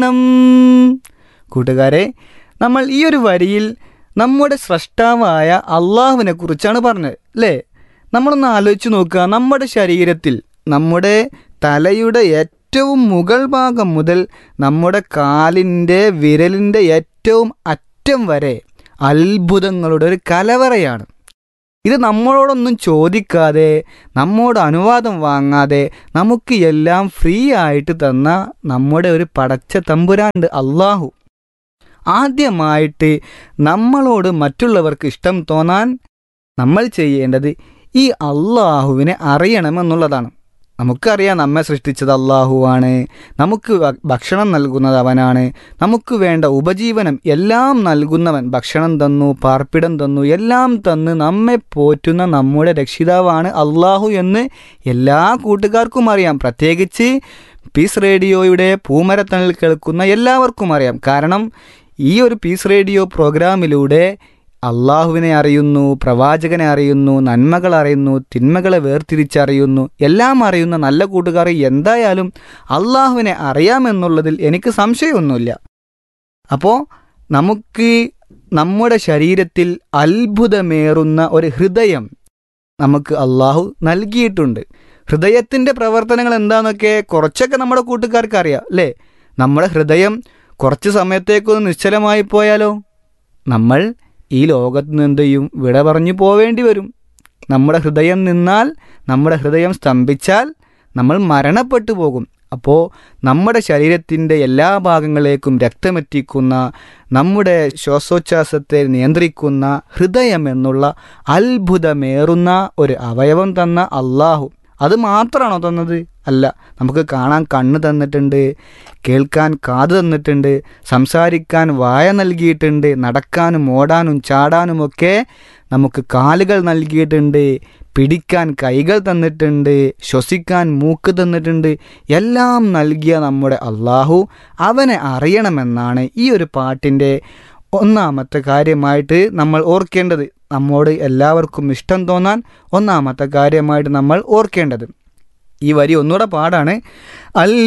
അറിയണം കൂട്ടുകാരെ നമ്മൾ ഈ ഒരു വരിയിൽ നമ്മുടെ സ്രഷ്ടാവായ അള്ളാഹുവിനെ കുറിച്ചാണ് പറഞ്ഞത് അല്ലേ നമ്മളൊന്ന് ആലോചിച്ച് നോക്കുക നമ്മുടെ ശരീരത്തിൽ നമ്മുടെ തലയുടെ ഏറ്റവും മുകൾ ഭാഗം മുതൽ നമ്മുടെ കാലിൻ്റെ വിരലിൻ്റെ ഏറ്റവും അറ്റം വരെ അത്ഭുതങ്ങളുടെ ഒരു കലവറയാണ് ഇത് നമ്മളോടൊന്നും ചോദിക്കാതെ നമ്മോട് അനുവാദം വാങ്ങാതെ നമുക്ക് എല്ലാം ഫ്രീ ആയിട്ട് തന്ന നമ്മുടെ ഒരു പടച്ച തമ്പുരാണ്ട് അള്ളാഹു ആദ്യമായിട്ട് നമ്മളോട് മറ്റുള്ളവർക്ക് ഇഷ്ടം തോന്നാൻ നമ്മൾ ചെയ്യേണ്ടത് ഈ അള്ളാഹുവിനെ അറിയണമെന്നുള്ളതാണ് നമുക്കറിയാം നമ്മെ സൃഷ്ടിച്ചത് അള്ളാഹുവാണ് നമുക്ക് ഭ- ഭക്ഷണം നൽകുന്നത് അവനാണ് നമുക്ക് വേണ്ട ഉപജീവനം എല്ലാം നൽകുന്നവൻ ഭക്ഷണം തന്നു പാർപ്പിടം തന്നു എല്ലാം തന്ന് നമ്മെ പോറ്റുന്ന നമ്മുടെ രക്ഷിതാവാണ് അള്ളാഹു എന്ന് എല്ലാ കൂട്ടുകാർക്കും അറിയാം പ്രത്യേകിച്ച് പീസ് റേഡിയോയുടെ പൂമരത്തണിൽ കേൾക്കുന്ന എല്ലാവർക്കും അറിയാം കാരണം ഈ ഒരു പീസ് റേഡിയോ പ്രോഗ്രാമിലൂടെ അള്ളാഹുവിനെ അറിയുന്നു പ്രവാചകനെ അറിയുന്നു നന്മകൾ അറിയുന്നു തിന്മകളെ വേർതിരിച്ചറിയുന്നു എല്ലാം അറിയുന്ന നല്ല കൂട്ടുകാർ എന്തായാലും അള്ളാഹുവിനെ അറിയാമെന്നുള്ളതിൽ എനിക്ക് സംശയമൊന്നുമില്ല അപ്പോൾ നമുക്ക് നമ്മുടെ ശരീരത്തിൽ അത്ഭുതമേറുന്ന ഒരു ഹൃദയം നമുക്ക് അള്ളാഹു നൽകിയിട്ടുണ്ട് ഹൃദയത്തിൻ്റെ പ്രവർത്തനങ്ങൾ എന്താണെന്നൊക്കെ കുറച്ചൊക്കെ നമ്മുടെ കൂട്ടുകാർക്ക് അറിയാം അല്ലേ നമ്മുടെ ഹൃദയം കുറച്ച് സമയത്തേക്കൊന്ന് നിശ്ചലമായി പോയാലോ നമ്മൾ ഈ ലോകത്ത് നിന്ന് എന്ത് ചെയ്യും വിട പറഞ്ഞു പോവേണ്ടി വരും നമ്മുടെ ഹൃദയം നിന്നാൽ നമ്മുടെ ഹൃദയം സ്തംഭിച്ചാൽ നമ്മൾ മരണപ്പെട്ടു പോകും അപ്പോൾ നമ്മുടെ ശരീരത്തിൻ്റെ എല്ലാ ഭാഗങ്ങളിലേക്കും രക്തമെത്തിക്കുന്ന നമ്മുടെ ശ്വാസോച്ഛ്വാസത്തെ നിയന്ത്രിക്കുന്ന ഹൃദയം എന്നുള്ള അത്ഭുതമേറുന്ന ഒരു അവയവം തന്ന അള്ളാഹു അത് മാത്രമാണോ തന്നത് അല്ല നമുക്ക് കാണാൻ കണ്ണ് തന്നിട്ടുണ്ട് കേൾക്കാൻ കാത് തന്നിട്ടുണ്ട് സംസാരിക്കാൻ വായ നൽകിയിട്ടുണ്ട് നടക്കാനും ഓടാനും ചാടാനുമൊക്കെ നമുക്ക് കാലുകൾ നൽകിയിട്ടുണ്ട് പിടിക്കാൻ കൈകൾ തന്നിട്ടുണ്ട് ശ്വസിക്കാൻ മൂക്ക് തന്നിട്ടുണ്ട് എല്ലാം നൽകിയ നമ്മുടെ അള്ളാഹു അവനെ അറിയണമെന്നാണ് ഈ ഒരു പാട്ടിൻ്റെ ഒന്നാമത്തെ കാര്യമായിട്ട് നമ്മൾ ഓർക്കേണ്ടത് നമ്മോട് എല്ലാവർക്കും ഇഷ്ടം തോന്നാൻ ഒന്നാമത്തെ കാര്യമായിട്ട് നമ്മൾ ഓർക്കേണ്ടത് ഈ വരി ഒന്നുകൂടെ പാടാണ് അൽ